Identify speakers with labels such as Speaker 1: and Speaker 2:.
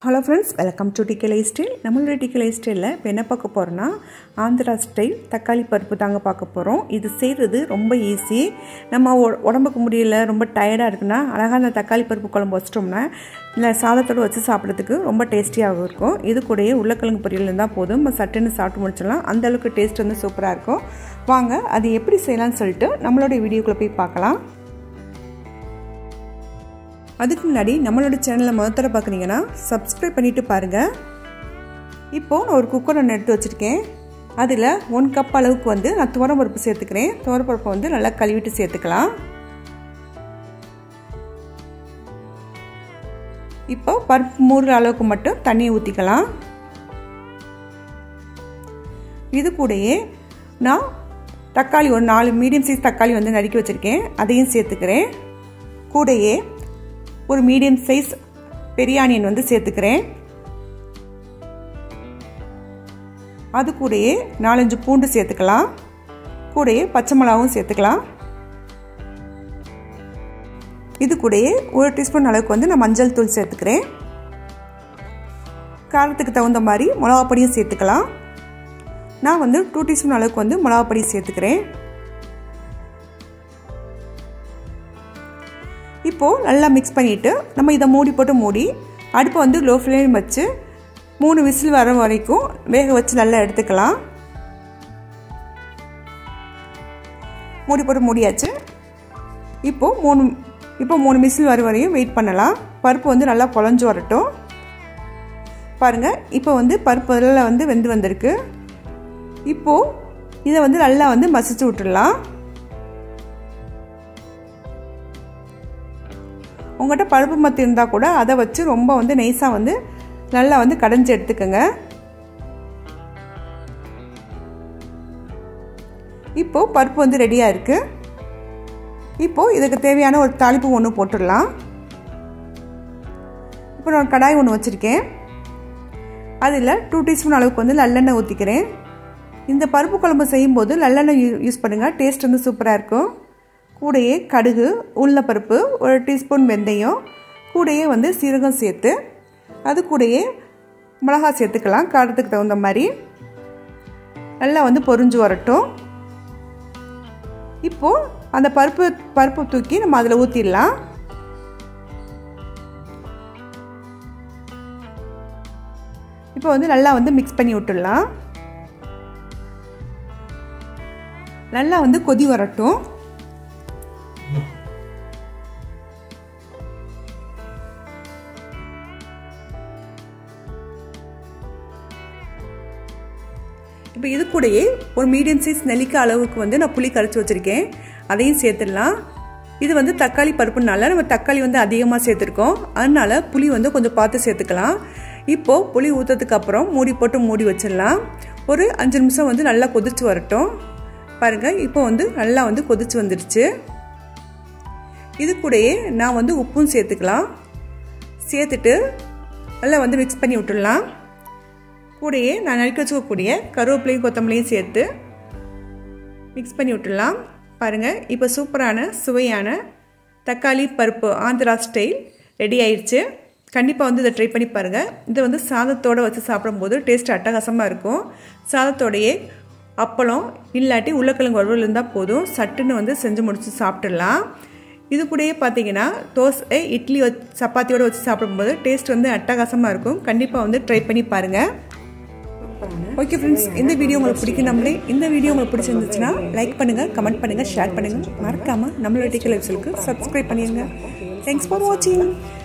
Speaker 1: hello friends welcome to டிக்கே lifestyle நம்மளோட டிக்கே லைஃப் ஸ்டைலில் இப்போ என்ன பார்க்க போகிறோன்னா ஆந்திரா ஸ்டைல் தக்காளி பருப்பு தாங்க பார்க்க போகிறோம் இது செய்கிறது ரொம்ப ஈஸி நம்ம உ- உடம்புக்கு முடியல ரொம்ப டயர்டாக இருக்குன்னா அழகாக அந்த தக்காளி பருப்பு குழம்பு வச்சிட்டோம்னா இல்லை சாதத்தோடு வச்சு சாப்பிட்றதுக்கு ரொம்ப டேஸ்டியாகவும் இருக்கும் இது கூடயே உருளைக்கிழங்கு பொரியல் இருந்தால் போதும் நம்ம சட்டுன்னு சாப்பிட்டு முடிச்சிடலாம் அந்த அளவுக்கு டேஸ்ட் வந்து சூப்பராக இருக்கும் வாங்க அது எப்படி செய்யலாம்னு சொல்லிட்டு நம்மளோட வீடியோக்குள்ளே போய் பார்க்கலாம் அதுக்கு முன்னாடி நம்மளோட சேனலை முதல்ல பார்க்குறீங்கன்னா சப்ஸ்கிரைப் பண்ணிவிட்டு பாருங்கள் இப்போது நான் ஒரு குக்கர் ஒன்று எடுத்து வச்சுருக்கேன் அதில் ஒன் கப் அளவுக்கு வந்து நான் துவரம்பருப்பு சேர்த்துக்கிறேன் துவரப்பருப்பை வந்து நல்லா கழுவிட்டு சேர்த்துக்கலாம் இப்போ பருப்பு மூடுற அளவுக்கு மட்டும் தண்ணியை ஊற்றிக்கலாம் இது கூடயே நான் தக்காளி ஒரு நாலு மீடியம் சைஸ் தக்காளி வந்து நறுக்கி வச்சுருக்கேன் அதையும் சேர்த்துக்கிறேன் கூடயே ஒரு மீடியம் சைஸ் பெரிய ஆனியன் வந்து சேர்த்துக்கிறேன் அது கூடயே நாலஞ்சு பூண்டு சேர்த்துக்கலாம் கூடயே பச்சை மிளகாவும் சேர்த்துக்கலாம் இது கூடயே ஒரு டீஸ்பூன் அளவுக்கு வந்து நான் மஞ்சள் தூள் சேர்த்துக்கிறேன் காரத்துக்கு தகுந்த மாதிரி மிளகா பொடியும் சேர்த்துக்கலாம் நான் வந்து டூ டீஸ்பூன் அளவுக்கு வந்து மிளகா பொடி சேர்த்துக்கிறேன் இப்போது நல்லா மிக்ஸ் பண்ணிவிட்டு நம்ம இதை மூடி போட்டு மூடி அடுப்பை வந்து லோ ஃப்ளேம் வச்சு மூணு விசில் வர வரைக்கும் வேக வச்சு நல்லா எடுத்துக்கலாம் மூடி போட்டு மூடியாச்சு இப்போது மூணு இப்போ மூணு விசில் வர வரையும் வெயிட் பண்ணலாம் பருப்பு வந்து நல்லா குழஞ்சி வரட்டும் பாருங்கள் இப்போ வந்து பருப்பு அதில் வந்து வெந்து வந்திருக்கு இப்போது இதை வந்து நல்லா வந்து மசிச்சு விட்டுடலாம் உங்கள்கிட்ட பருப்பு மத்து இருந்தால் கூட அதை வச்சு ரொம்ப வந்து நெய்ஸாக வந்து நல்லா வந்து கடைஞ்சி எடுத்துக்கோங்க இப்போது பருப்பு வந்து ரெடியாக இருக்குது இப்போது இதுக்கு தேவையான ஒரு தாளிப்பு ஒன்று போட்டுடலாம் இப்போ நான் கடாய் ஒன்று வச்சுருக்கேன் அதில் டூ டீஸ்பூன் அளவுக்கு வந்து நல்லெண்ணெய் ஊற்றிக்கிறேன் இந்த பருப்பு குழம்பு செய்யும்போது நல்லெண்ணெய் யூ யூஸ் பண்ணுங்கள் டேஸ்ட் வந்து சூப்பராக இருக்கும் கூடையே கடுகு உருளைப்பருப்பு ஒரு டீஸ்பூன் வெந்தயம் கூடையே வந்து சீரகம் சேர்த்து அது கூடயே மிளகா சேர்த்துக்கலாம் காரத்துக்கு தகுந்த மாதிரி நல்லா வந்து பொரிஞ்சு வரட்டும் இப்போது அந்த பருப்பு பருப்பு தூக்கி நம்ம அதில் ஊற்றிடலாம் இப்போ வந்து நல்லா வந்து மிக்ஸ் பண்ணி விட்டுடலாம் நல்லா வந்து கொதி வரட்டும் இப்போ இது கூடயே ஒரு மீடியம் சைஸ் நெல்லிக்காய் அளவுக்கு வந்து நான் புளி கரைச்சி வச்சுருக்கேன் அதையும் சேர்த்துடலாம் இது வந்து தக்காளி பருப்புனால நம்ம தக்காளி வந்து அதிகமாக சேர்த்துருக்கோம் அதனால புளி வந்து கொஞ்சம் பார்த்து சேர்த்துக்கலாம் இப்போது புளி ஊற்றதுக்கு அப்புறம் மூடி போட்டு மூடி வச்சிடலாம் ஒரு அஞ்சு நிமிஷம் வந்து நல்லா கொதிச்சு வரட்டும் பாருங்கள் இப்போ வந்து நல்லா வந்து கொதிச்சு வந்துடுச்சு இது கூடயே நான் வந்து உப்பும் சேர்த்துக்கலாம் சேர்த்துட்டு நல்லா வந்து மிக்ஸ் பண்ணி விட்டுடலாம் கூடயே நான் நறுக்கி வச்சுக்கக்கூடிய கருவேப்பிலையும் கொத்தமல்லியும் சேர்த்து மிக்ஸ் பண்ணி விட்டுடலாம் பாருங்கள் இப்போ சூப்பரான சுவையான தக்காளி பருப்பு ஆந்திரா ஸ்டைல் ரெடி ஆயிடுச்சு கண்டிப்பாக வந்து இதை ட்ரை பண்ணி பாருங்கள் இதை வந்து சாதத்தோடு வச்சு சாப்பிடும்போது டேஸ்ட் அட்டகாசமாக இருக்கும் சாதத்தோடையே அப்பளம் இல்லாட்டி உருளைக்கிழங்கு வறுவல் இருந்தால் போதும் சட்டுன்னு வந்து செஞ்சு முடிச்சு சாப்பிட்டுடலாம் இது கூடயே பார்த்தீங்கன்னா தோசை இட்லி வச்சு சப்பாத்தியோடு வச்சு சாப்பிடும்போது டேஸ்ட் வந்து அட்டகாசமாக இருக்கும் கண்டிப்பாக வந்து ட்ரை பண்ணி பாருங்கள் ஓகே ஃப்ரெண்ட்ஸ் இந்த வீடியோ உங்களுக்கு பிடிக்கும் நம்மளே இந்த வீடியோ உங்களுக்கு பிடிச்சிருந்துச்சுன்னா லைக் பண்ணுங்கள் கமெண்ட் பண்ணுங்கள் ஷேர் பண்ணுங்கள் மறக்காமல் நம்மளோட டிக்கல் வெப்சைட்டுக்கு சப்ஸ்கிரைப் பண்ணிடுங்க தேங்க்ஸ் ஃபார் வாட்சிங்